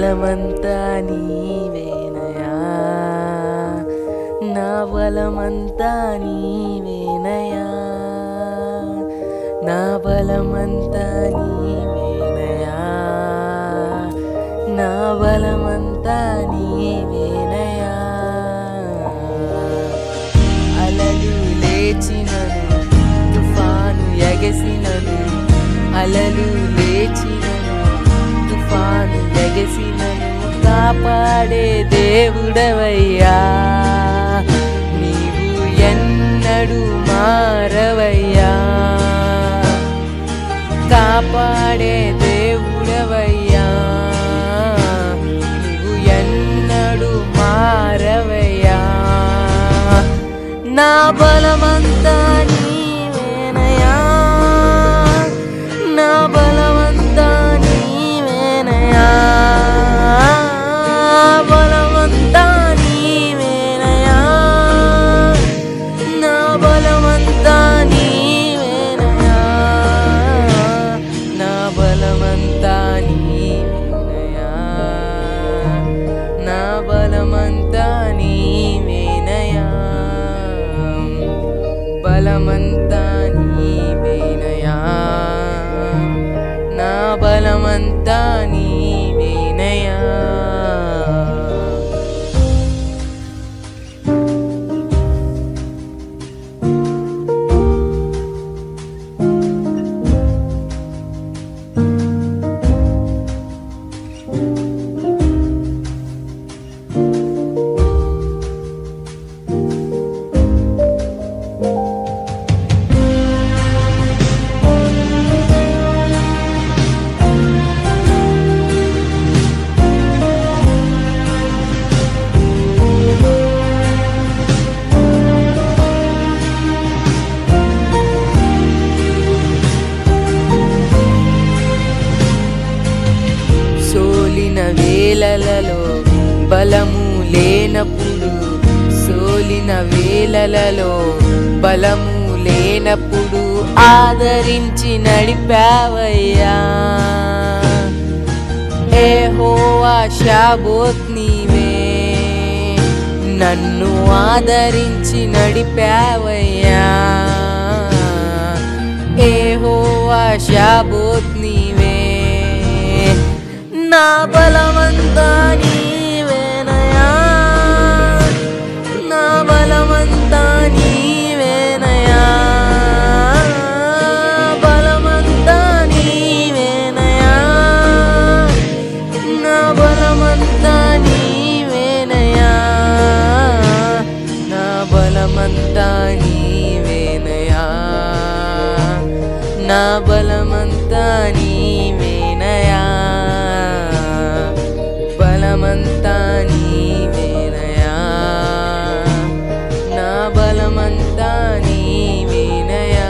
బలమంతా నీవేనయా నా బలమంతా నీవేనయా నా బలమంతా నీవేనయా నా బలమంతా నీవేనయా అలలు లేచినను తుఫాను ఎగసినను అలలు లేచినను తుఫాను ఎగసినను కాపాడే దేవుడవయ్యా నీవు ఎన్నడు మారవయ్యా కాపాడే దేవుడవయ్యా నీవు ఎన్నడు మారవయ్యా నా బలమంతా నీవేనయా నా బలమంతా నీవేనయా బలమంతా నీవేనయా నా బలమంతా నీవేనయా నా బలమంతా నీవేనయా నా బలమంతా నీవేనయా బలమంతా నీవేనయా నా బలమంతా నీవేనయా సోలిన వేలలలో బలము లేనప్పుడు సోలిన వేలలలో బలము లేనప్పుడు ఆదరించి నడిపావయ్యా ఏహోవా షాబోత్ నీవే నన్ను ఆదరించి నడిపావయ్యా ఏహోవా షాబోత్ నీవే నా బలమంతా నీవేనయా నా బలమంతా నీవేనయా బలమంతా నీవేనయా నా బలమంతా నీవేనయా నా బలమంతా నీవేనయా నా బలమంతా నీవేనయా బలమంతా నీవేనయా నా బలమంతా నీవేనయా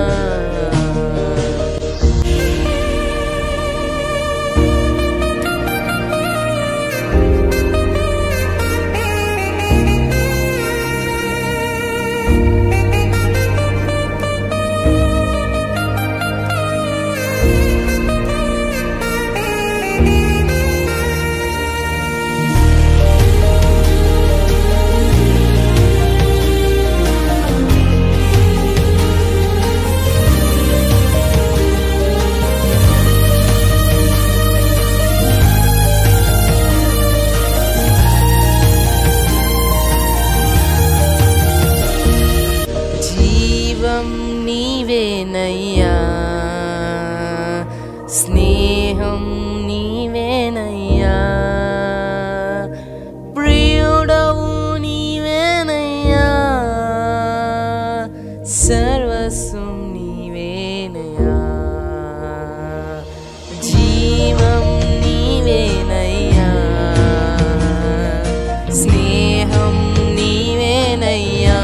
జీవం నీవేనయ్యా స్నేహం నీవేనయ్యా ప్రియుడవు నీవేనయ్యా సర్వస్వం నీవేనయ్యా జీవం నీవేనయ్యా స్నేహం నీవేనయ్యా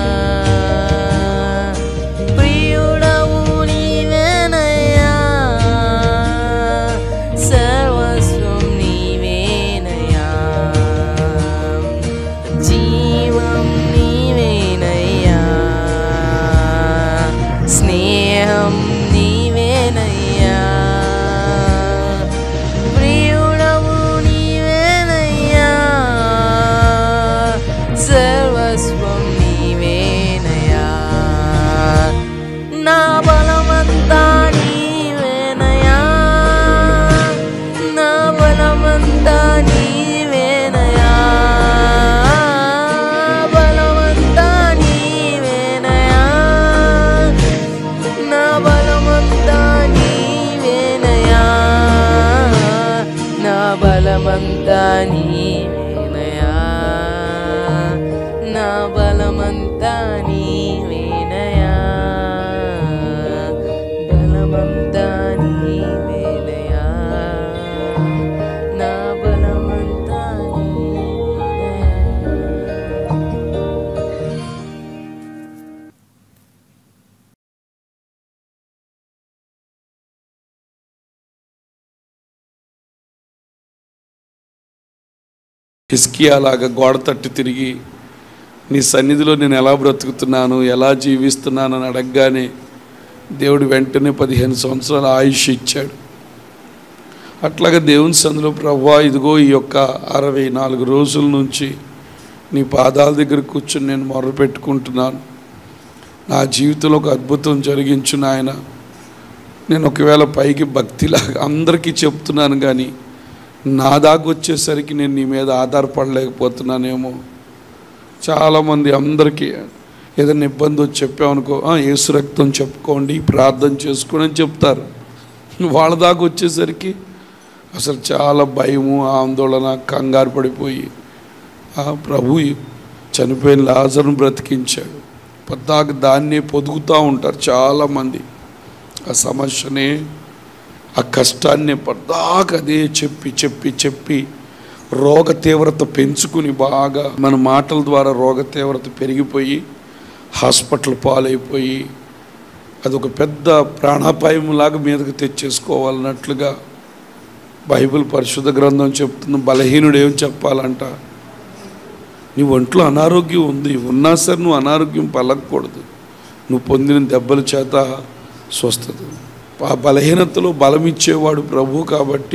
ప్రియుడవు నీవేనయ్యా సర్వస్వం నీవేనయ్యా జీవం నీవేనయ్యా బలమంతా నీవేనయా బలమంతా నీవేనయా నా బలమంతా నీవేనయా హిస్కియాలాగా గోడ తట్టి తిరిగి నీ సన్నిధిలో నేను ఎలా బ్రతుకుతున్నాను ఎలా జీవిస్తున్నాను అని అడగగానే దేవుడు వెంటనే పదిహేను సంవత్సరాల ఆయుష్ ఇచ్చాడు అట్లాగా దేవుని సందులో ప్రవ్వా ఇదిగో ఈ యొక్క అరవై నాలుగు రోజుల నుంచి నీ పాదాల దగ్గర కూర్చొని నేను మొర్ర పెట్టుకుంటున్నాను నా జీవితంలో ఒక అద్భుతం జరిగించు నాయన నేను ఒకవేళ పైకి భక్తిలాగా అందరికీ చెప్తున్నాను కానీ నా దాకా వచ్చేసరికి నేను నీ మీద ఆధారపడలేకపోతున్నానేమో చాలామంది అందరికీ ఏదైనా ఇబ్బంది వచ్చి చెప్పామనుకో "ఆ, యేసు రక్తం చెప్పుకోండి ప్రార్థన చేసుకోండి అని చెప్తారు వాళ్ళ దాకా వచ్చేసరికి అసలు చాలా భయము ఆందోళన కంగారు పడిపోయి ఆ ప్రభు చనిపోయిన లాజర్ను బ్రతికించాడు పద్దాక దాన్నే పొదుగుతూ ఉంటారు చాలామంది ఆ సమస్యనే ఆ కష్టాన్ని పద్దాక అదే చెప్పి చెప్పి చెప్పి రోగ తీవ్రత పెంచుకుని బాగా మన మాటల ద్వారా రోగ తీవ్రత పెరిగిపోయి హాస్పిటల్ పాలైపోయి అదొక పెద్ద ప్రాణాపాయంలాగా మీదకు తెచ్చేసుకోవాలన్నట్లుగా బైబిల్ పరిశుద్ధ గ్రంథం చెప్తున్న బలహీనుడు ఏం చెప్పాలంట నీ ఒంట్లో అనారోగ్యం ఉంది ఉన్నా సరే నువ్వు అనారోగ్యం పలకూడదు నువ్వు పొందిన దెబ్బల చేత స్వస్థత ఆ బలహీనతలో బలం ఇచ్చేవాడు ప్రభు కాబట్టి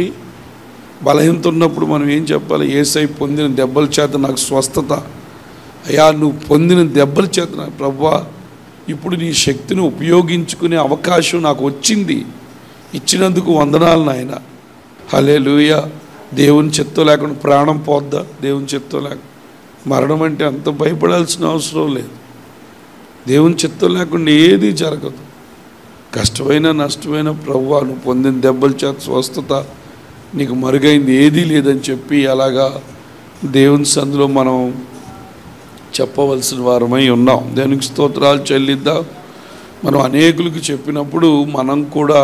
బలహీనత ఉన్నప్పుడు మనం ఏం చెప్పాలి ఏసై పొందిన దెబ్బల చేత నాకు స్వస్థత అయ్యా నువ్వు పొందిన దెబ్బల చేత నాకు ప్రభువా ఇప్పుడు నీ శక్తిని ఉపయోగించుకునే అవకాశం నాకు వచ్చింది ఇచ్చినందుకు వందనాలు నాయన హలే దేవుని చిత్తం లేకుండా ప్రాణం పోద్దా దేవుని చిత్తం లేకుండా మరణం అంటే అంత భయపడాల్సిన అవసరం లేదు దేవుని చిత్తం లేకుండా ఏది జరగదు కష్టమైన నష్టమైన ప్రభువా నువ్వు పొందిన దెబ్బల చేత స్వస్థత నీకు మరుగైంది ఏదీ లేదని చెప్పి అలాగా దేవుని సందులో మనం చెప్పవలసిన వారమై ఉన్నాం దేవునికి స్తోత్రాలు చెల్లిద్దాం మనం అనేకులకు చెప్పినప్పుడు మనం కూడా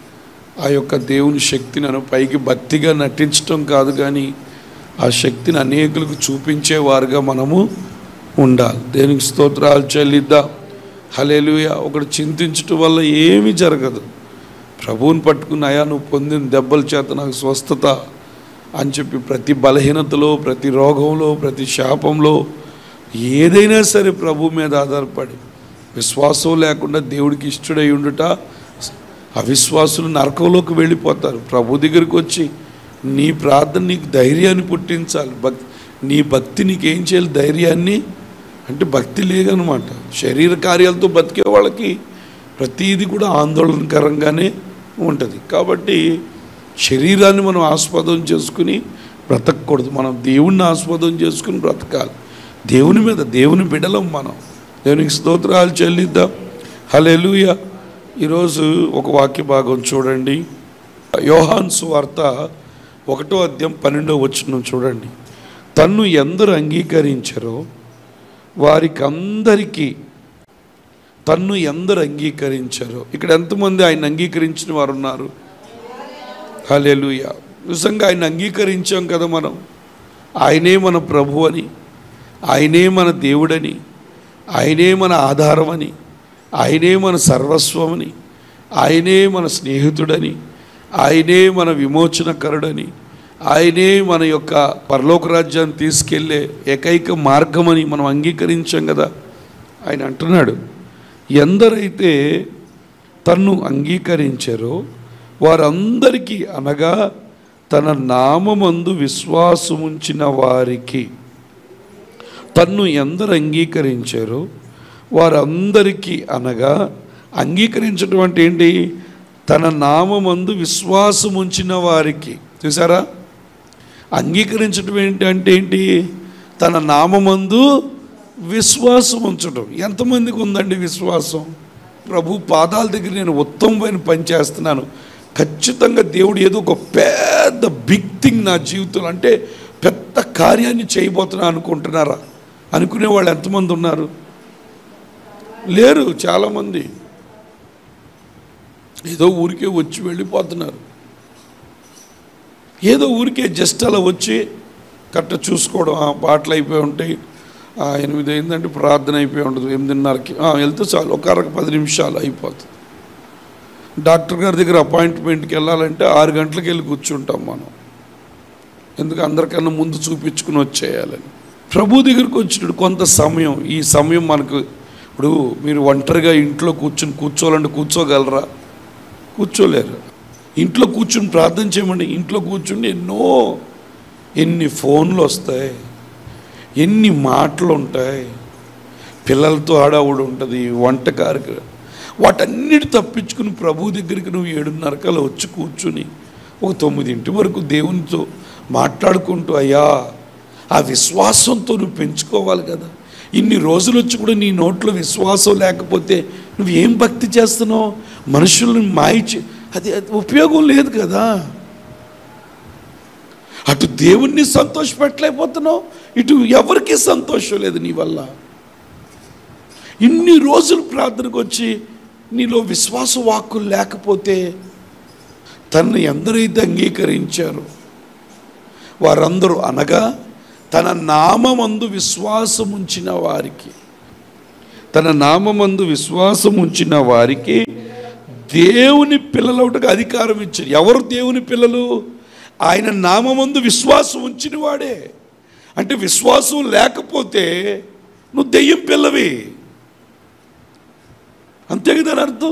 ఆ యొక్క దేవుని శక్తిని అను పైకి భక్తిగా నటించటం కాదు కానీ ఆ శక్తిని అనేకులకు చూపించేవారుగా మనము ఉండాలి దేనికి స్తోత్రాలు చెల్లిద్దాం హలేలుయ ఒకటి చింతించటం వల్ల ఏమీ జరగదు ప్రభువుని పట్టుకుని అయా నువ్వు పొందిన దెబ్బల చేత నాకు స్వస్థత అని చెప్పి ప్రతి బలహీనతలో ప్రతి రోగంలో ప్రతి శాపంలో ఏదైనా సరే ప్రభు మీద ఆధారపడి విశ్వాసం లేకుండా దేవుడికి ఇష్టడై ఉండుట అవిశ్వాసులు నరకంలోకి వెళ్ళిపోతారు ప్రభు దగ్గరికి వచ్చి నీ ప్రార్థన నీకు ధైర్యాన్ని పుట్టించాలి భక్ నీ భక్తి నీకేం చేయాలి ధైర్యాన్ని అంటే భక్తి లేదనమాట శరీర కార్యాలతో బతికే వాళ్ళకి ప్రతీది కూడా ఆందోళనకరంగానే ఉంటుంది కాబట్టి శరీరాన్ని మనం ఆస్పదం చేసుకుని బ్రతకూడదు మనం దేవుణ్ణి ఆస్పదం చేసుకుని బ్రతకాలి దేవుని మీద దేవుని బిడలం మనం దేవునికి స్తోత్రాలు చెల్లిద్దాం హలెలుయ ఈరోజు ఒక వాక్య భాగం చూడండి యోహాన్ సువార్త ఒకటో అధ్యాయం పన్నెండో వచ్చిన చూడండి తన్ను ఎందరు అంగీకరించారో వారికి అందరికీ తన్ను ఎందరు అంగీకరించారో ఇక్కడ ఎంతమంది ఆయన అంగీకరించిన వారు ఉన్నారు హలెలుయ నిజంగా ఆయన అంగీకరించాం కదా మనం ఆయనే మన ప్రభు అని ఆయనే మన దేవుడని ఆయనే మన ఆధారమని ఆయనే మన సర్వస్వమని ఆయనే మన స్నేహితుడని ఆయనే మన విమోచనకరుడని ఆయనే మన యొక్క పరలోక రాజ్యాన్ని తీసుకెళ్లే ఏకైక మార్గమని మనం అంగీకరించాం కదా ఆయన అంటున్నాడు ఎందరైతే తన్ను అంగీకరించారో వారందరికీ అనగా తన నామమందు విశ్వాసముంచిన వారికి తన్ను ఎందరు అంగీకరించారో వారందరికీ అనగా అంగీకరించడం అంటే ఏంటి తన నామమందు విశ్వాసం ఉంచిన వారికి చూసారా అంగీకరించడం ఏంటి అంటే ఏంటి తన నామమందు విశ్వాసం ఉంచడం ఎంతమందికి ఉందండి విశ్వాసం ప్రభు పాదాల దగ్గర నేను ఉత్తమమైన పని చేస్తున్నాను ఖచ్చితంగా దేవుడు ఏదో ఒక పెద్ద బిగ్ థింగ్ నా జీవితంలో అంటే పెద్ద కార్యాన్ని చేయబోతున్నా అనుకుంటున్నారా అనుకునే వాళ్ళు ఎంతమంది ఉన్నారు లేరు చాలామంది ఏదో ఊరికే వచ్చి వెళ్ళిపోతున్నారు ఏదో ఊరికే జస్ట్ అలా వచ్చి కరెక్ట్ చూసుకోవడం ఆ పాటలు అయిపోయి ఉంటాయి ఆ, ఎనిమిది అయిందంటే ప్రార్థన అయిపోయి ఉంటుంది ఎనిమిదిన్నరకి ఆ, వెళ్తే చాలు ఒక అరగ పది నిమిషాలు అయిపోతుంది డాక్టర్ గారి దగ్గర అపాయింట్మెంట్కి వెళ్ళాలంటే ఆరు గంటలకు వెళ్ళి కూర్చుంటాం మనం ఎందుకు అందరికన్నా ముందు చూపించుకుని వచ్చేయాలని ప్రభు దగ్గరికి వచ్చినప్పుడు కొంత సమయం ఈ సమయం మనకు ఇప్పుడు మీరు ఒంటరిగా ఇంట్లో కూర్చుని కూర్చోవాలంటే కూర్చోగలరా కూర్చోలేరు ఇంట్లో కూర్చుని ప్రార్థన చేయమండి ఇంట్లో కూర్చుని ఎన్నో ఎన్ని ఫోన్లు వస్తాయి ఎన్ని మాటలు ఉంటాయి పిల్లలతో ఆడావుడు ఉంటుంది వంట కార్యక్రమం వాటన్నిటి తప్పించుకుని ప్రభు దగ్గరికి నువ్వు ఏడున్నరకల వచ్చి కూర్చుని ఒక తొమ్మిదింటి వరకు దేవునితో మాట్లాడుకుంటూ అయ్యా ఆ విశ్వాసంతో నువ్వు పెంచుకోవాలి కదా ఇన్ని రోజులు వచ్చి కూడా నీ నోట్లో విశ్వాసం లేకపోతే నువ్వు ఏం భక్తి చేస్తున్నావు మనుషులను మాయిచి అది అది ఉపయోగం లేదు కదా అటు దేవుణ్ణి సంతోషపెట్టలేకపోతున్నావు ఇటు ఎవరికి సంతోషం లేదు నీ వల్ల ఇన్ని రోజులు ప్రార్థనకు వచ్చి నీలో విశ్వాస వాక్కులు లేకపోతే తనను ఎందరైతే అంగీకరించారు వారందరూ అనగా తన నామమందు విశ్వాసం ఉంచిన వారికి తన నామమందు విశ్వాసం ఉంచిన వారికి దేవుని పిల్లలవుటకు అధికారం ఇచ్చారు ఎవరు దేవుని పిల్లలు ఆయన నామమందు విశ్వాసం ఉంచిన వాడే అంటే విశ్వాసం లేకపోతే నువ్వు దెయ్యం పిల్లవి అంతే కదా దాని అర్థం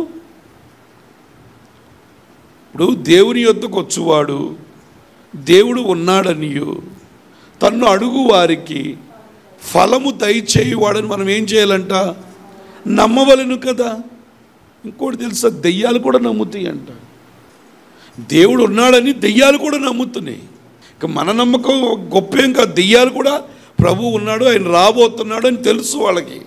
ఇప్పుడు దేవుని యొద్దకు వచ్చువాడు దేవుడు ఉన్నాడనియు తన్ను అడుగు వారికి ఫలము దయచేయువాడని మనం ఏం చేయాలంట నమ్మవలను కదా ఇంకోటి తెలుసా దెయ్యాలు కూడా నమ్ముతాయి అంట దేవుడు ఉన్నాడని దెయ్యాలు కూడా నమ్ముతున్నాయి ఇక మన నమ్మకం గొప్పేం కాదు దెయ్యాలు కూడా ప్రభు ఉన్నాడు ఆయన రాబోతున్నాడు అని తెలుసు వాళ్ళకి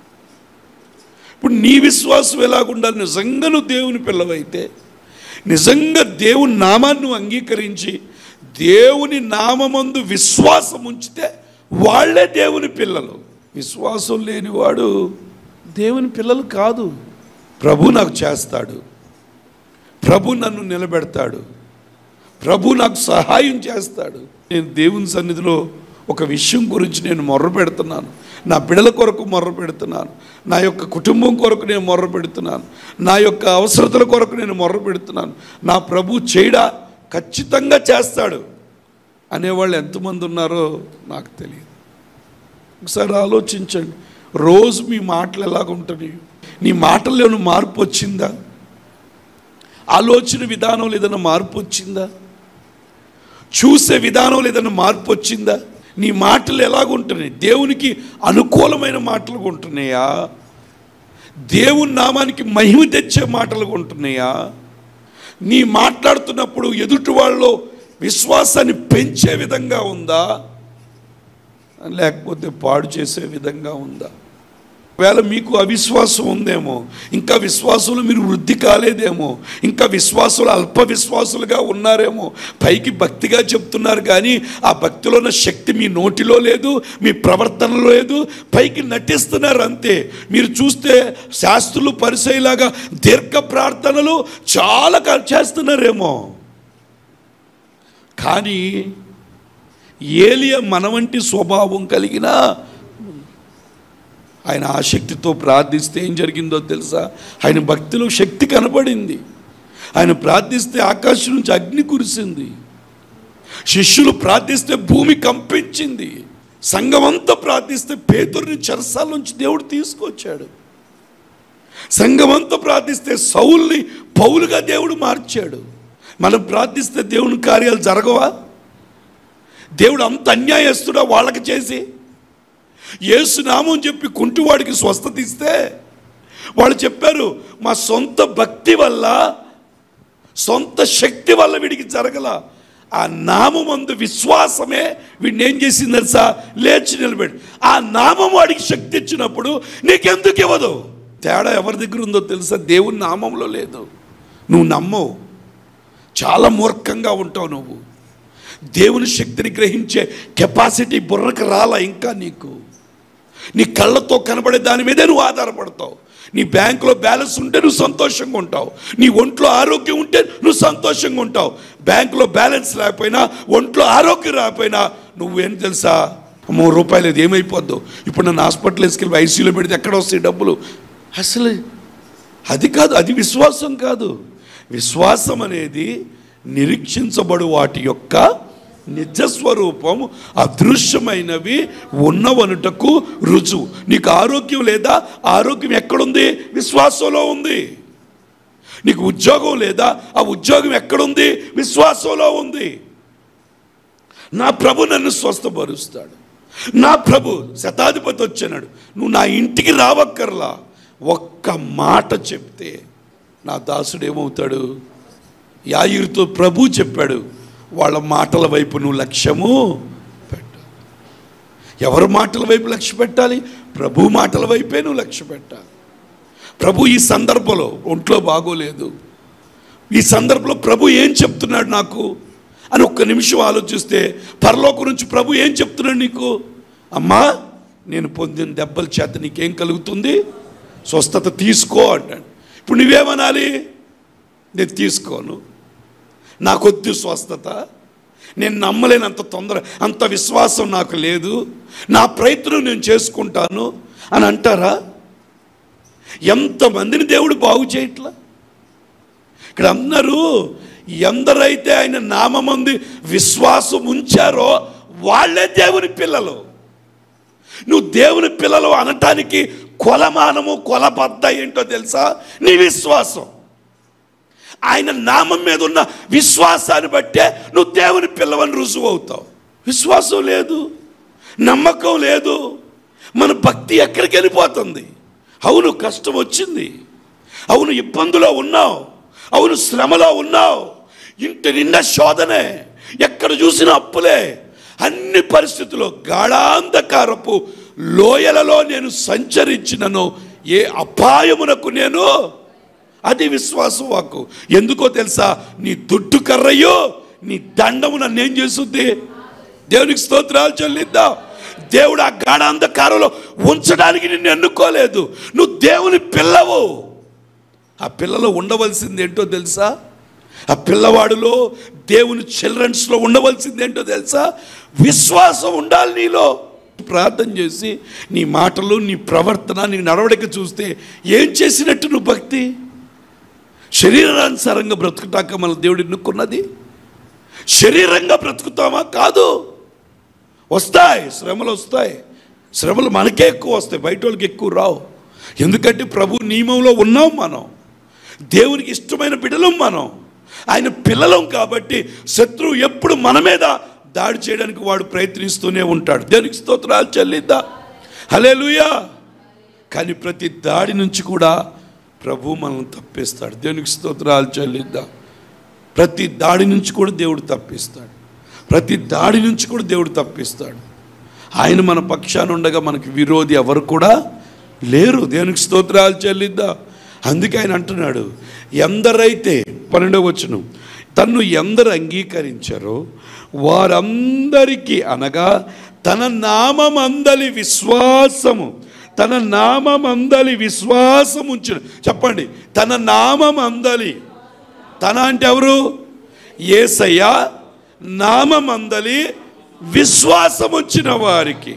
ఇప్పుడు నీ విశ్వాసం ఎలాగుండాలి నిజంగా నువ్వు దేవుని పిల్లవైతే నిజంగా దేవుని నామాన్ని నువ్వు అంగీకరించి దేవుని నామమందు విశ్వాసం ఉంచితే వాళ్ళే దేవుని పిల్లలు విశ్వాసం లేనివాడు దేవుని పిల్లలు కాదు ప్రభు నాకు చేస్తాడు ప్రభు నన్ను నిలబెడతాడు ప్రభు నాకు సహాయం చేస్తాడు నేను దేవుని సన్నిధిలో ఒక విషయం గురించి నేను మొర్ర పెడుతున్నాను నా బిడల కొరకు మొర్ర పెడుతున్నాను నా యొక్క కుటుంబం కొరకు నేను మొర్ర పెడుతున్నాను నా యొక్క అవసరతల కొరకు నేను మొర్ర పెడుతున్నాను నా ప్రభు చేయడా ఖచ్చితంగా చేస్తాడు అనేవాళ్ళు ఎంతమంది ఉన్నారో నాకు తెలియదు ఒకసారి ఆలోచించండి రోజు మీ మాటలు ఎలాగుంటుంది నీ మాటల్లో ఏమైనా మార్పు వచ్చిందా ఆలోచన విధానంలో ఏదైనా మార్పు వచ్చిందా చూసే విధానంలో ఏదైనా మార్పు వచ్చిందా నీ మాటలు ఎలాగుంటున్నాయి దేవునికి అనుకూలమైన మాటలు ఉంటున్నాయా దేవుని నామానికి మహిమ తెచ్చే మాటలు ఉంటున్నాయా నీ మాట్లాడుతున్నప్పుడు ఎదుటి వాళ్ళలో విశ్వాసాన్ని పెంచే విధంగా ఉందా లేకపోతే పాడు చేసే విధంగా ఉందా ఒకవేళ మీకు అవిశ్వాసం ఉందేమో ఇంకా విశ్వాసంలో మీరు వృద్ధి కాలేదేమో ఇంకా విశ్వాసులు అల్ప విశ్వాసులుగా ఉన్నారేమో పైకి భక్తిగా చెప్తున్నారు కానీ ఆ భక్తిలో ఉన్న శక్తి మీ నోటిలో లేదు మీ ప్రవర్తనలో లేదు పైకి నటిస్తున్నారు అంతే మీరు చూస్తే శాస్త్రులు పరిచయలాగా దీర్ఘ ప్రార్థనలు చాలా కా- చేస్తున్నారేమో కానీ ఏలియ మన వంటి స్వభావం కలిగిన ఆయన ఆసక్తితో ప్రార్థిస్తే ఏం జరిగిందో తెలుసా ఆయన భక్తిలో శక్తి కనపడింది ఆయన ప్రార్థిస్తే ఆకాశం నుంచి అగ్ని కురిసింది శిష్యులు ప్రార్థిస్తే భూమి కంపించింది సంఘమంతా ప్రార్థిస్తే పేదరిని చెరసాల నుంచి దేవుడు తీసుకొచ్చాడు సంఘమంతా ప్రార్థిస్తే సౌల్ని పౌలుగా దేవుడు మార్చాడు మనం ప్రార్థిస్తే దేవుని కార్యాలు జరగవా దేవుడు అంత అన్యాయస్తుడా వాళ్ళకి చేసి యేసు నామం చెప్పి కుంటివాడికి స్వస్థత ఇస్తే వాళ్ళు చెప్పారు మా సొంత భక్తి వల్ల సొంత శక్తి వల్ల వీడికి జరగల ఆ నామందు విశ్వాసమే వీడిని ఏం చేసింది తెలుసా లేచి నిలబెట్టి ఆ నామం వాడికి శక్తి ఇచ్చినప్పుడు నీకెందుకు ఇవ్వదు తేడా ఎవరి దగ్గర ఉందో తెలుసా దేవుని నామంలో లేదు నువ్వు నమ్మవు చాలా మూర్ఖంగా ఉంటావు నువ్వు దేవుని శక్తిని గ్రహించే కెపాసిటీ బుర్రకు రాలా ఇంకా నీకు నీ కళ్ళతో కనబడే దాని మీదే నువ్వు ఆధారపడతావు నీ బ్యాంకులో బ్యాలెన్స్ ఉంటే నువ్వు సంతోషంగా ఉంటావు నీ ఒంట్లో ఆరోగ్యం ఉంటే నువ్వు సంతోషంగా ఉంటావు బ్యాంకులో బ్యాలెన్స్ లేకపోయినా ఒంట్లో ఆరోగ్యం రాకపోయినా నువ్వేం తెలుసా మూడు రూపాయలు ఇది ఏమైపోద్దు ఇప్పుడు నన్ను హాస్పిటల్ వేసుకెళ్ళి ఐసీయూలో పెడితే ఎక్కడ వస్తాయి డబ్బులు అసలు అది కాదు అది విశ్వాసం కాదు విశ్వాసం అనేది నిరీక్షించబడు వాటి యొక్క నిజస్వరూపం అదృశ్యమైనవి ఉన్నవనుటకు రుజువు నీకు ఆరోగ్యం లేదా ఆరోగ్యం ఎక్కడుంది విశ్వాసంలో ఉంది నీకు ఉద్యోగం లేదా ఆ ఉద్యోగం ఎక్కడుంది విశ్వాసంలో ఉంది నా ప్రభు నన్ను స్వస్థపరుస్తాడు నా ప్రభు శతాధిపతి వచ్చాడు నువ్వు నా ఇంటికి రావక్కర్లా ఒక్క మాట చెప్తే నా దాసుడు ఏమవుతాడు యాయిరుతో ప్రభు చెప్పాడు వాళ్ళ మాటల వైపు నువ్వు లక్ష్యము పెట్టు ఎవరి మాటల వైపు లక్ష్య పెట్టాలి ప్రభు మాటల వైపే నువ్వు లక్ష్య పెట్టాలి ప్రభు ఈ సందర్భంలో ఒంట్లో బాగోలేదు ఈ సందర్భంలో ప్రభు ఏం చెప్తున్నాడు నాకు అని ఒక్క నిమిషం ఆలోచిస్తే పరలోకం నుంచి ప్రభు ఏం చెప్తున్నాడు నీకు అమ్మా నేను పొందిన దెబ్బల చేత నీకేం కలుగుతుంది స్వస్థత తీసుకో అంటాడు ఇప్పుడు నువ్వేమనాలి నేను తీసుకోను నాకొద్దు స్వస్థత నేను నమ్మలేనంత తొందర అంత విశ్వాసం నాకు లేదు నా ప్రయత్నం నేను చేసుకుంటాను అని అంటారా ఎంతమందిని దేవుడు బాగు చేయట్లా ఇక్కడ అందరూ ఎందరైతే ఆయన నామంది విశ్వాసం ఉంచారో వాళ్ళే దేవుని పిల్లలు నువ్వు దేవుని పిల్లలు అనటానికి కొలమానము కొలబద్ద ఏంటో తెలుసా నీ విశ్వాసం ఆయన నామం మీద ఉన్న విశ్వాసాన్ని బట్టే నువ్వు దేవుని పిల్లవని రుజువు అవుతావు విశ్వాసం లేదు నమ్మకం లేదు మన భక్తి ఎక్కడికి వెళ్ళిపోతుంది అవును కష్టం వచ్చింది అవును ఇబ్బందులో ఉన్నావు అవును శ్రమలో ఉన్నావు ఇంటి నిండా శోధనే ఎక్కడ చూసినా అప్పులే అన్ని పరిస్థితుల్లో గాఢాంధకారపు లోయలలో నేను సంచరించినను ఏ అపాయమునకు నేను అది విశ్వాస వాక్కు ఎందుకో తెలుసా నీ దుడ్డు కర్రయ్యో నీ దండము నన్ను ఏం చేస్తుంది దేవునికి స్తోత్రాలు చెల్లిద్దాం దేవుడు ఆ గాఢ అంధకారంలో ఉంచడానికి నిన్ను ఎన్నుకోలేదు నువ్వు దేవుని పిల్లవు ఆ పిల్లలో ఉండవలసింది ఏంటో తెలుసా ఆ పిల్లవాడిలో దేవుని చిల్డ్రన్స్లో ఉండవలసింది ఏంటో తెలుసా విశ్వాసం ఉండాలి నీలో ప్రార్థన చేసి నీ మాటలు నీ ప్రవర్తన నీ నడవడిక చూస్తే ఏం చేసినట్టు నువ్వు భక్తి శరీరానుసారంగా బ్రతుకుటాక మన దేవుడు ఎన్నుకున్నది శరీరంగా బ్రతుకుతామా కాదు వస్తాయి శ్రమలు వస్తాయి శ్రమలు మనకే ఎక్కువ వస్తాయి బయట వాళ్ళకి ఎక్కువ రావు ఎందుకంటే ప్రభు నియమంలో ఉన్నాం మనం దేవునికి ఇష్టమైన బిడ్డలం మనం ఆయన పిల్లలం కాబట్టి శత్రువు ఎప్పుడు మన మీద దాడి చేయడానికి వాడు ప్రయత్నిస్తూనే ఉంటాడు దేవునికి స్తోత్రాలు చెల్లిద్దా హలేలుయా కానీ ప్రతి దాడి నుంచి కూడా ప్రభు మనల్ని తప్పిస్తాడు దేవునికి స్తోత్రాలు చెల్లిద్దాం ప్రతి దాడి నుంచి కూడా దేవుడు తప్పిస్తాడు ప్రతి దాడి నుంచి కూడా దేవుడు తప్పిస్తాడు ఆయన మన పక్షాన ఉండగా మనకి విరోధి ఎవరు కూడా లేరు దేవునికి స్తోత్రాలు చెల్లిద్దా అందుకే ఆయన అంటున్నాడు ఎందరైతే పన్నెండవ వచ్చును తన్ను ఎందరు అంగీకరించారో వారందరికీ అనగా తన నామమందలి విశ్వాసము తన నామమందలి విశ్వాసం ఉంచిన చెప్పండి తన నామమందలి తన అంటే ఎవరు ఏసయ్య నామమందలి విశ్వాసం వచ్చిన వారికి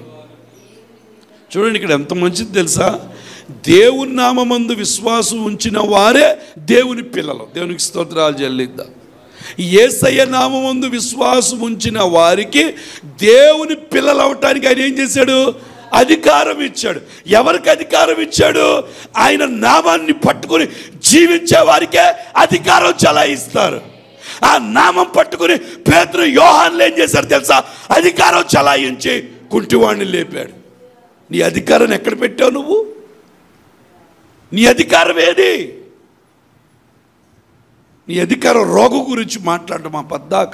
చూడండి ఇక్కడ ఎంత మంచిది తెలుసా దేవుని నామమందు విశ్వాసం ఉంచిన వారే దేవుని పిల్లలు దేవునికి స్తోత్రాలు చెల్లిద్దాం ఏసయ్య నామమందు విశ్వాసం ఉంచిన వారికి దేవుని పిల్లలు అవటానికి ఆయన ఏం చేశాడు అధికారం ఇచ్చాడు ఎవరికి అధికారం ఇచ్చాడు ఆయన నామాన్ని పట్టుకొని జీవించే వారికే అధికారం చలాయిస్తారు ఆ నామం పట్టుకుని పేదరు యోహాన్లు ఏం చేశారు తెలుసా అధికారం చలాయించి కుంటివాణ్ణి లేపాడు నీ అధికారాన్ని ఎక్కడ పెట్టావు నువ్వు నీ అధికారం ఏది నీ అధికారం రోగం గురించి మాట్లాడడం మా పద్దాక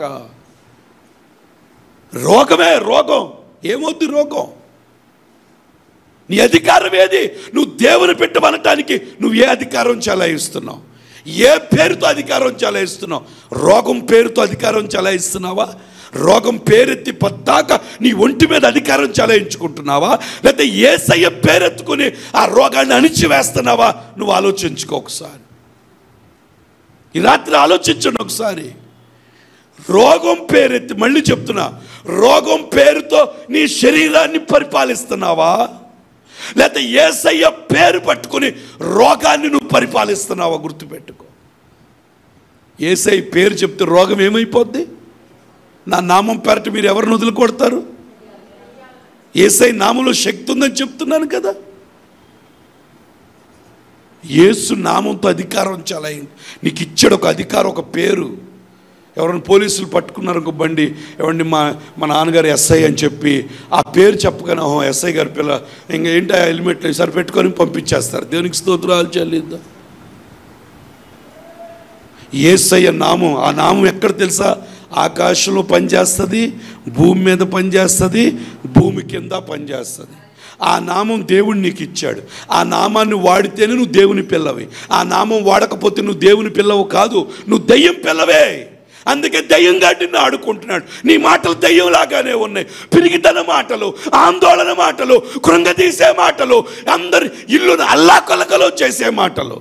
రోగమే రోగం ఏమొద్దు రోగం నీ అధికారం ఏది నువ్వు దేవుని పెట్టమనటానికి నువ్వు ఏ అధికారం చలాయిస్తున్నావు ఏ పేరుతో అధికారం చలాయిస్తున్నావు రోగం పేరుతో అధికారం చలాయిస్తున్నావా రోగం పేరెత్తి పద్దాక నీ ఒంటి మీద అధికారం చలాయించుకుంటున్నావా లేకపోతే ఏసయ్య పేరెత్తుకుని ఆ రోగాన్ని అణిచివేస్తున్నావా నువ్వు ఆలోచించుకో ఒకసారి ఈ రాత్రి ఆలోచించండి ఒకసారి రోగం పేరెత్తి మళ్ళీ చెప్తున్నా రోగం పేరుతో నీ శరీరాన్ని పరిపాలిస్తున్నావా లేకపోతే ఏసయ్య పేరు పట్టుకుని రోగాన్ని నువ్వు పరిపాలిస్తున్నావా గుర్తుపెట్టుకో ఏసై పేరు చెప్తే రోగం ఏమైపోద్ది నా నామం పేరట మీరు ఎవరిని వదులుకొడతారు ఏసై నామంలో శక్తి ఉందని చెప్తున్నాను కదా యేసు నామంతో అధికారం చాలా నీకు ఇచ్చాడు ఒక అధికారం ఒక పేరు ఎవరైనా పోలీసులు పట్టుకున్నారు ఒక బండి ఎవరిని మా మా నాన్నగారు ఎస్ఐ అని చెప్పి ఆ పేరు చెప్పగానే ఓహో ఎస్ఐ గారి పిల్ల ఇంకా ఏంటి ఆ హెల్మెట్లు ఈసారి పెట్టుకొని పంపించేస్తారు దేవునికి స్తోత్రాలు చెల్లిద్దాం ఏసయ్య నామం ఆ నామం ఎక్కడ తెలుసా ఆకాశంలో పనిచేస్తుంది భూమి మీద పనిచేస్తుంది భూమి కింద పనిచేస్తుంది ఆ నామం దేవుడు నీకు ఇచ్చాడు ఆ నామాన్ని వాడితేనే నువ్వు దేవుని పిల్లవి ఆ నామం వాడకపోతే నువ్వు దేవుని పిల్లవు కాదు నువ్వు దెయ్యం పిల్లవే అందుకే దయ్యంగా నిన్ను ఆడుకుంటున్నాడు నీ మాటలు దయ్యంలాగానే ఉన్నాయి పిరిగితన మాటలు ఆందోళన మాటలు కృంగతీసే మాటలు అందరి ఇల్లును అల్లా కొలకలో చేసే మాటలు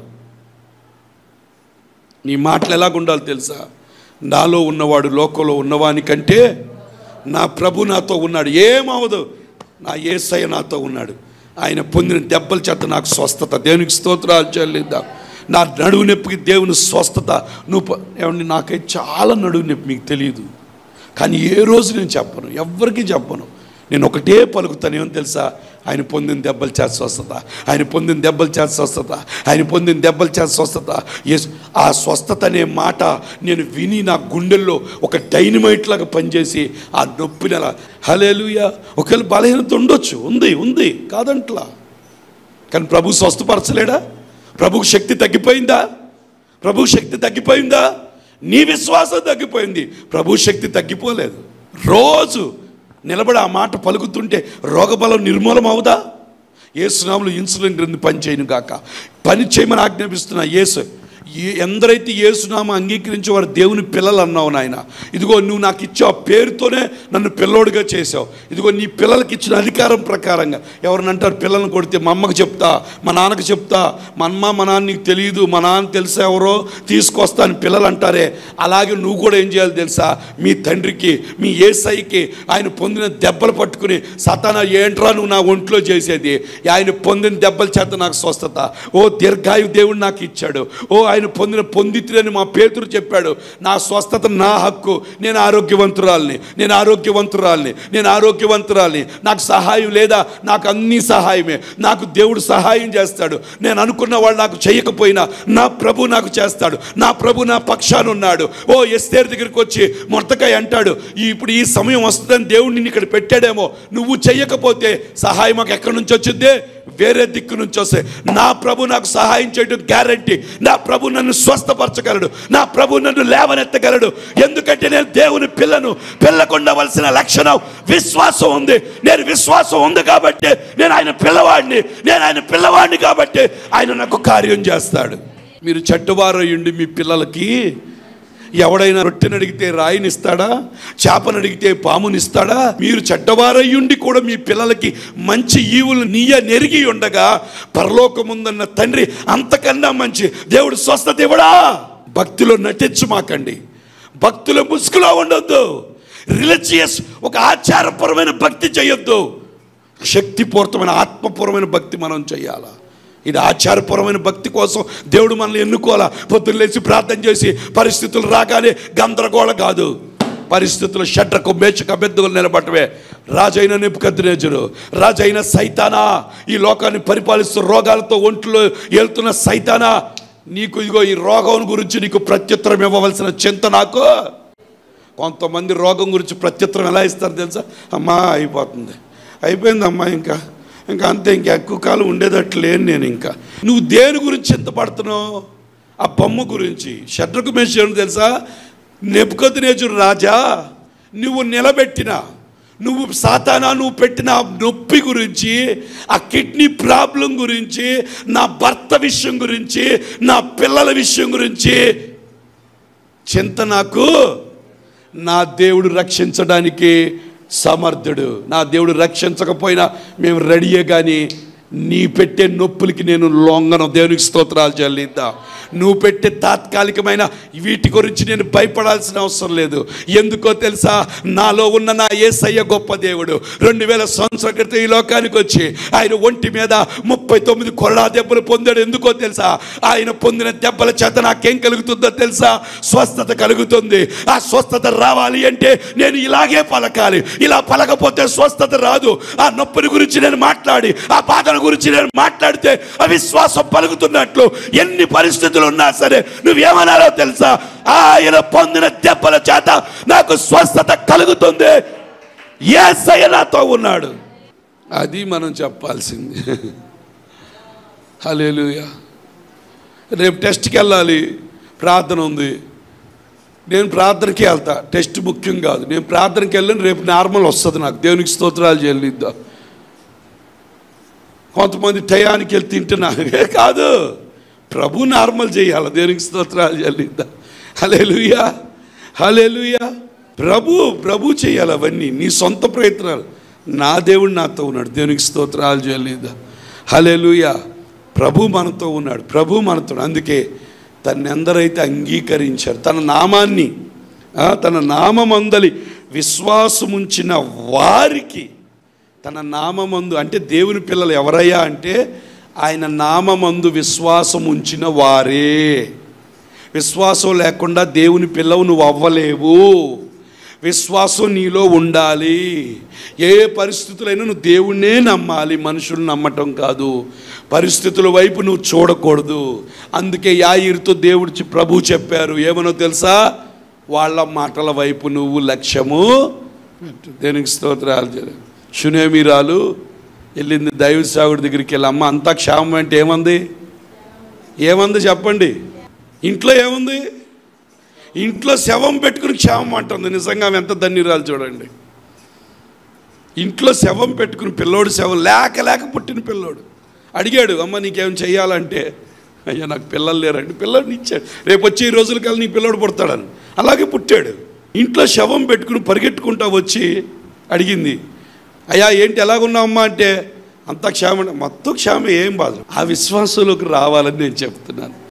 నీ మాటలు ఎలాగుండాలి తెలుసా నాలో ఉన్నవాడు లోకంలో ఉన్నవానికంటే నా ప్రభు నాతో ఉన్నాడు ఏమవదు నా ఏసయ్య నాతో ఉన్నాడు ఆయన పొందిన దెబ్బల చేత నాకు స్వస్థత దేవునికి స్తోత్రాలు చెల్లిద్దాం నా నడువు నొప్పికి దేవుని స్వస్థత నువ్వు ప- ఏమండి నాకైతే చాలా నడువు నొప్పి మీకు తెలియదు కానీ ఏ రోజు నేను చెప్పను ఎవ్వరికీ చెప్పను నేను ఒకటే పలుకుతాను ఏమని తెలుసా ఆయన పొందిన దెబ్బల చేత స్వస్థత ఆయన పొందిన దెబ్బల చేత స్వస్థత ఆయన పొందిన దెబ్బల చేత స్వస్థత ఎస్ ఆ స్వస్థత అనే మాట నేను విని నా గుండెల్లో ఒక డైనమైట్ లాగా పనిచేసి ఆ నొప్పిని అలా హలేలుయా ఒకవేళ బలహీనత ఉండొచ్చు ఉంది ఉంది కాదంట్లా కానీ ప్రభు స్వస్థపరచలేడా ప్రభుకు శక్తి తగ్గిపోయిందా ప్రభు శక్తి తగ్గిపోయిందా నీ విశ్వాసం తగ్గిపోయింది ప్రభు శక్తి తగ్గిపోలేదు రోజు నిలబడి ఆ మాట పలుకుతుంటే రోగబలం నిర్మూలం అవుదా ఏసునాములు ఇన్సులిన్ గ్రంథి పని చేయను గాక పని చేయమని ఆజ్ఞాపిస్తున్నా యేసు ఏ- ఎందరైతే ఏసునామ అంగీకరించి వారు దేవుని పిల్లలు అన్నావు నాయన ఇదిగో నువ్వు నాకు ఇచ్చావు ఆ పేరుతోనే నన్ను పిల్లోడుగా చేసావు ఇదిగో నీ పిల్లలకి ఇచ్చిన అధికారం ప్రకారంగా ఎవరిని అంటారు పిల్లల్ని కొడితే మా అమ్మకి చెప్తా మా నాన్నకి చెప్తా మా అమ్మ మా నాన్న నీకు తెలియదు మా నాన్న తెలుసా ఎవరో తీసుకొస్తా అని పిల్లలు అంటారే అలాగే నువ్వు కూడా ఏం చేయాలి తెలుసా మీ తండ్రికి మీ ఏసైకి ఆయన పొందిన దెబ్బలు పట్టుకుని సతానా ఏంట్రా నువ్వు నా ఒంట్లో చేసేది ఆయన పొందిన దెబ్బల చేత నాకు స్వస్థత ఓ దీర్ఘాయు దేవుడు నాకు ఇచ్చాడు ఓ ఆయన పొందిన పొందితులని మా పేతురు చెప్పాడు నా స్వస్థత నా హక్కు నేను ఆరోగ్యవంతురాల్ని నేను ఆరోగ్యవంతురాల్ని నేను ఆరోగ్యవంతురాల్ని నాకు సహాయం లేదా నాకు అన్ని సహాయమే నాకు దేవుడు సహాయం చేస్తాడు నేను అనుకున్న వాళ్ళు నాకు చేయకపోయినా నా ప్రభు నాకు చేస్తాడు నా ప్రభు నా పక్షాన ఉన్నాడు ఓ ఎస్తేర్ దగ్గరికి వచ్చి మొత్తకాయ అంటాడు "ఈ- ఇప్పుడు ఈ సమయం వస్తుందని దేవుడు నిన్ను ఇక్కడ పెట్టాడేమో నువ్వు చెయ్యకపోతే సహాయం మాకు ఎక్కడి నుంచి వచ్చిందే వేరే దిక్కు నుంచి వస్తే నా ప్రభు నాకు సహాయం చేయడం గ్యారంటీ నా ప్రభు నన్ను స్వస్థపరచగలడు నా ప్రభు నన్ను లేవనెత్తగలడు ఎందుకంటే నేను దేవుని పిల్లను పిల్లకుండవలసిన లక్షణం విశ్వాసం ఉంది నేను విశ్వాసం ఉంది కాబట్టి నేను ఆయన పిల్లవాడిని నేను ఆయన పిల్లవాడిని కాబట్టి ఆయన నాకు కార్యం చేస్తాడు మీరు చెడ్డవారయ్యుండి మీ పిల్లలకి ఎవడైనా రొట్టెని అడిగితే రాయినిస్తాడా చేపను అడిగితే పామునిస్తాడా మీరు చెడ్డవారయ్యుండి కూడా మీ పిల్లలకి మంచి ఈవులు నీయ నెరిగి ఉండగా పరలోకముందన్న తండ్రి అంతకన్నా మంచి దేవుడు స్వస్థత ఇవ్వడా భక్తిలో నటించు మాకండి భక్తుల ముసుగులో ఉండొద్దు రిలీజియస్ ఒక ఆచారపరమైన భక్తి చేయొద్దు శక్తిపూర్తమైన ఆత్మపూర్వమైన భక్తి మనం చేయాలా ఇది ఆచారపరమైన భక్తి కోసం దేవుడు మనల్ని ఎన్నుకోవాలా పొద్దున్న లేచి ప్రార్థన చేసి పరిస్థితులు రాగానే గందరగోళ కాదు పరిస్థితులు షడ్రకు మేచక బెద్దులు నిలబట్టవే రాజైన నిపుకద్రేజుడు రాజైన సైతానా ఈ లోకాన్ని పరిపాలిస్తూ రోగాలతో ఒంట్లో వెళ్తున్న సైతానా నీకు ఇదిగో ఈ రోగం గురించి నీకు ప్రత్యుత్తరం ఇవ్వవలసిన చింత నాకు కొంతమంది రోగం గురించి ప్రత్యుత్తరం ఎలా ఇస్తారు తెలుసా అమ్మా అయిపోతుంది అయిపోయింది అమ్మా ఇంకా ఇంకా అంతే ఇంకా ఎక్కువ కాలం ఉండేటట్లు లేను నేను ఇంకా నువ్వు దేని గురించి ఎంత పడుతున్నావు ఆ బొమ్మ గురించి షడ్రకు మేషం తెలుసా నెప్పుకొద్దు నేచుడు రాజా నువ్వు నిలబెట్టిన నువ్వు సాతానా నువ్వు పెట్టిన ఆ నొప్పి గురించి ఆ కిడ్నీ ప్రాబ్లం గురించి నా భర్త విషయం గురించి నా పిల్లల విషయం గురించి చింత నాకు నా దేవుడు రక్షించడానికి సమర్థుడు నా దేవుడు రక్షించకపోయినా మేము రెడీయే కానీ నీ పెట్టే నొప్పులకి నేను లొంగను దేవునికి స్తోత్రాలు చెల్లిద్దా నువ్వు పెట్టే తాత్కాలికమైన వీటి గురించి నేను భయపడాల్సిన అవసరం లేదు ఎందుకో తెలుసా నాలో ఉన్న నా ఏసయ్య గొప్ప దేవుడు రెండు వేల సంవత్సరాల క్రితం ఈ లోకానికి వచ్చి ఆయన ఒంటి మీద ముప్పై తొమ్మిది కొరడా దెబ్బలు పొందాడు ఎందుకో తెలుసా ఆయన పొందిన దెబ్బల చేత నాకేం కలుగుతుందో తెలుసా స్వస్థత కలుగుతుంది ఆ స్వస్థత రావాలి అంటే నేను ఇలాగే పలకాలి ఇలా పలకపోతే స్వస్థత రాదు ఆ నొప్పిని గురించి నేను మాట్లాడి ఆ బాధల గురించి నేను మాట్లాడితే అవిశ్వాసం పలుకుతున్నట్లు ఎన్ని పరిస్థితులు ఉన్నా సరే నువ్వేమన్నారో తెలుసా ఆయన పొందిన దెబ్బల చేత నాకు స్వస్థత కలుగుతుంది ఏసయ్య నాతో ఉన్నాడు అది మనం చెప్పాల్సింది హలేలుయా రేపు టెస్ట్కి వెళ్ళాలి ప్రార్థన ఉంది నేను ప్రార్థనకి వెళ్తా టెస్ట్ ముఖ్యం కాదు నేను ప్రార్థనకి వెళ్ళను రేపు నార్మల్ వస్తుంది నాకు దేవునికి స్తోత్రాలు చెల్లిద్దా కొంతమంది టయానికి వెళ్ళి తింటున్నా కాదు ప్రభు నార్మల్ చేయాలి దేవునికి స్తోత్రాలు చెల్లిద్దా హలే లుయా హలే ప్రభు ప్రభు చేయాలి అవన్నీ నీ సొంత ప్రయత్నాలు నా దేవుడు నాతో ఉన్నాడు దేవునికి స్తోత్రాలు చెల్లిద్దా హలే ప్రభు మనతో ఉన్నాడు ప్రభు మనతో ఉన్నాడు. అందుకే తన్ని ఎందరైతే అంగీకరించారు తన నామాన్ని ఆ, తన నామమందలి విశ్వాసముంచిన వారికి తన నామమందు అంటే దేవుని పిల్లలు ఎవరయ్యా అంటే ఆయన నామమందు విశ్వాసం ఉంచిన వారే విశ్వాసం లేకుండా దేవుని పిల్లవు నువ్వు అవ్వలేవు విశ్వాసం నీలో ఉండాలి ఏ పరిస్థితులైనా నువ్వు దేవుణ్ణే నమ్మాలి మనుషులు నమ్మటం కాదు పరిస్థితుల వైపు నువ్వు చూడకూడదు అందుకే యాయిరుతో దేవుడు చి- ప్రభు చెప్పారు ఏమనో తెలుసా వాళ్ళ మాటల వైపు నువ్వు లక్ష్యము పెట్టు. దేనికి స్తోత్రాలు చేయలేదు షునేమీరాలు వెళ్ళింది దైవ సాగుడి దగ్గరికి వెళ్ళి అమ్మ అంతా క్షేమం అంటే ఏమంది ఏమంది చెప్పండి ఇంట్లో ఏముంది ఇంట్లో శవం పెట్టుకుని క్షేమం అంటుంది నిజంగా ఆమె ఎంత ధన్యురాలు చూడండి ఇంట్లో శవం పెట్టుకుని పిల్లోడు శవం లేక లేక పుట్టిన పిల్లోడు అడిగాడు అమ్మ నీకేం చెయ్యాలంటే అయ్యా నాకు పిల్లలు లేరండి పిల్లోడిని ఇచ్చాడు రేపు వచ్చే ఈ రోజులకల్లా నీ పిల్లోడు పుడతాడని అలాగే పుట్టాడు ఇంట్లో శవం పెట్టుకుని పరిగెట్టుకుంటా వచ్చి అడిగింది అయ్యా ఏంటి ఎలాగున్నావమ్మా అంటే అంతా క్షేమ మొత్తం క్షేమ ఏం బాధ ఆ విశ్వాసంలోకి రావాలని నేను చెప్తున్నాను